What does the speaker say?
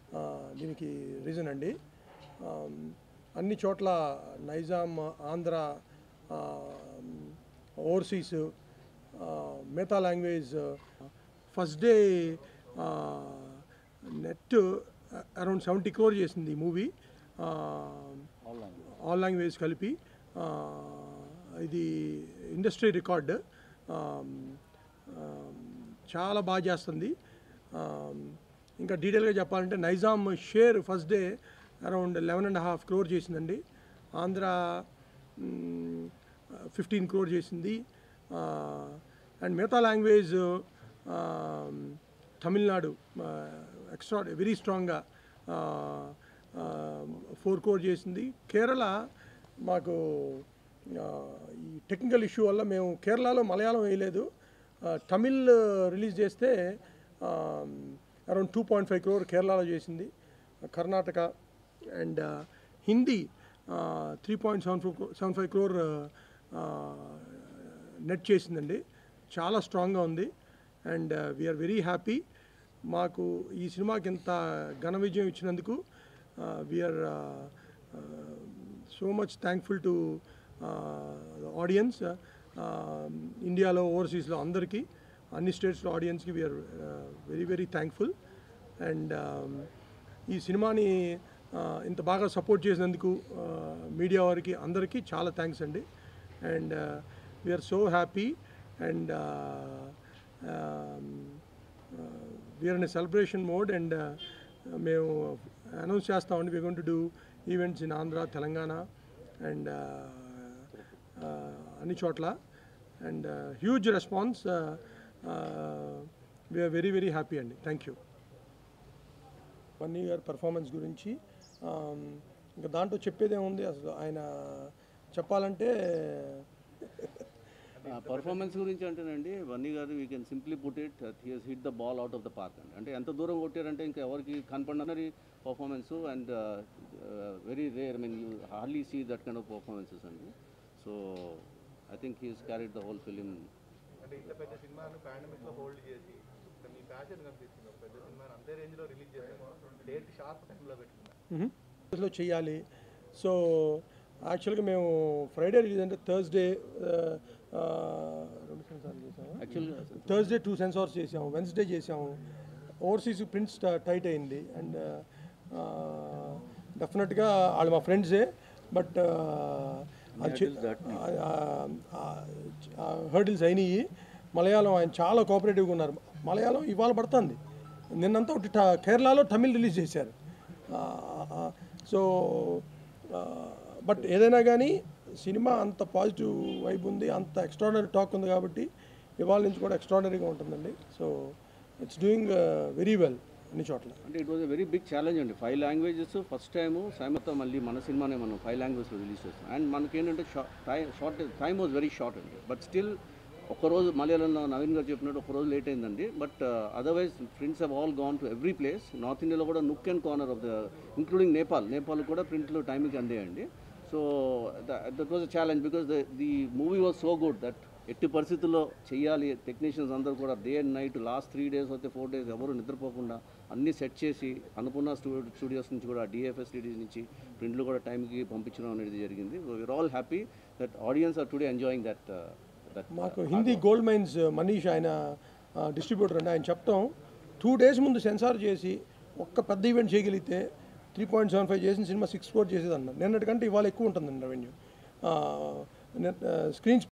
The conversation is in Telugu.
ఆ, దీనికి రీజన్ అండి ఆ, అన్ని చోట్ల నైజాం ఆంధ్ర ఓవర్సీస్ మిగతా language first day net around seventy crore చేసింది ఈ మూవీ ఆల్ లాంగ్వేజ్ కలిపి ఆ, ఇది ఇండస్ట్రీ రికార్డ్ చాలా బాగా చేస్తుంది ఆ, ఇంకా డీటెయిల్గా చెప్పాలంటే Nizam share first day around eleven and half crore చేసిందండి ఆంధ్ర ఫిఫ్టీన్ క్రోర్ చేసింది అండ్ మిగతా లాంగ్వేజ్ తమిళనాడు ఎక్స్ట్రా వెరీ స్ట్రాంగ్గా ఫోర్ క్రోర్ చేసింది కేరళ మాకు ఆ, ఈ టెక్నికల్ ఇష్యూ వల్ల మేము కేరళలో మలయాళం వేయలేదు ఆ, తమిళ్ రిలీజ్ చేస్తే around two point five crore కేరళలో చేసింది Karnataka and Hindi three point seven four seven five crore net చేసిందండి చాలా స్ట్రాంగ్గా ఉంది అండ్ వీఆర్ వెరీ హ్యాపీ మాకు ఈ సినిమాకి ఇంత ఘన విజయం ఇచ్చినందుకు we are so much thankful to audience ఇండియాలో ఓవర్సీస్లో అందరికీ అన్ని స్టేట్స్లో ఆడియన్స్కి we are very very thankful and ఈ సినిమాని uh, ఇంత బాగా సపోర్ట్ చేసినందుకు మీడియా వారికి అందరికీ చాలా థ్యాంక్స్ అండి and we are so happy and we are in celebration mode and మేము అనౌన్స్ చేస్తామండి we gonna do events in Andhra Telangana and అన్ని చోట్ల and huge response we are very very happy అండి thank you one year performance గురించి um, ఇంకా దాంట్లో చెప్పేదేముంది అసలు ఆయన చెప్పాలంటే పర్ఫార్మెన్స్ గురించి అంటేనండి వన్నీ garu we can simply put it he's hit the ball out of the park అండి అంటే ఎంత దూరం కొట్టారంటే ఇంకా ఎవరికి కనపడినది performance and very rare I mean you హార్లీ see that kind of performances అండి so I think he's carried the whole film అంటే ఇంత పెద్ద సినిమాను పాండమిక్ లో హోల్డ్ చేసి ఇక్కడ మీ ప్యాషన్ కనిపిస్తుంది ఒక పెద్ద సినిమాని అంతే రేంజ్ లో రిలీజ్ చేశారు డేట్ షార్ప్ టైంలో పెట్టుకున్నారు లో చేయాలి సో యాక్చువల్గా మేము ఫ్రైడే రిలీజ్ అంటే థర్స్డే రెండు సెన్సార్లు చేసాము యాక్చువల్గా థర్స్డే టూ సెన్సార్స్ చేసాము వెన్స్డే చేసాము ఓవర్సీస్ ప్రింట్స్ టైట్ అయింది అండ్ డెఫినెట్గా వాళ్ళు మా ఫ్రెండ్సే బట్ హర్డిల్స్ అయినాయి మలయాళం ఆయన చాలా కోఆపరేటివ్గా ఉన్నారు మలయాళం ఇవాళ పడుతుంది నిన్నంతా ఒకటి ట- కేరళలో తమిళ్ రిలీజ్ చేశారు సో బట్ ఏదైనా కానీ సినిమా అంత పాజిటివ్ వైబ్ ఉంది అంత ఎక్స్ట్రాడనరీ టాక్ ఉంది కాబట్టి ఇవాళ నుంచి కూడా ఎక్స్ట్రాడనరీగా ఉంటుందండి so it's doing very well అన్ని చోట్ల అంటే it was a very big challenge అండి ఫైవ్ లాంగ్వేజెస్ ఫస్ట్ టైం సామతో మళ్ళీ మన సినిమానే మనం ఫైవ్ లాంగ్వేజ్లో రిలీజ్ చేస్తాం అండ్ మనకేంటంటే time short time was very short అండి బట్ స్టిల్ ఒక్కరోజు మలయాళంలో నవీన్ గారు చెప్పినట్టు ఒక రోజు లేట్ అయిందండి but otherwise friends have all gone to every place north ఇండియాలో కూడా nook and corner of the including Nepal Nepal కూడా ప్రింట్లు టైంకి అందేయండి so that was a challenge because the the movie was so good that ఎట్టి పరిస్థితుల్లో చేయాలి టెక్నీషియన్స్ అందరూ కూడా day and night last three days అయితే ఫోర్ డేస్ ఎవరు నిద్రపోకుండా అన్నీ సెట్ చేసి అనుకున్న స్టూడియో స్టూడియోస్ నుంచి కూడా డిఎఫ్ఎస్ స్టూడియోస్ నుంచి ప్రింట్లు కూడా టైంకి పంపించడం అనేది జరిగింది we are all happy that audience are today enjoying that that మాకు హిందీ గోల్డ్ మైన్స్ మనీష్ ఆయన డిస్ట్రిబ్యూటర్ అండి ఆయన చెప్తాం టూ డేస్ ముందు సెన్సార్ చేసి ఒక్క పెద్ద ఈవెంట్ చేయగలిగితే త్రీ పాయింట్ సెవెన్ ఫైవ్ చేసిన సినిమా సిక్స్ ఫోర్ చేసేదన్న నిన్నటికంటే ఇవాళ ఎక్కువ ఉంటుందండి రెవెన్యూ స్క్రీన్స్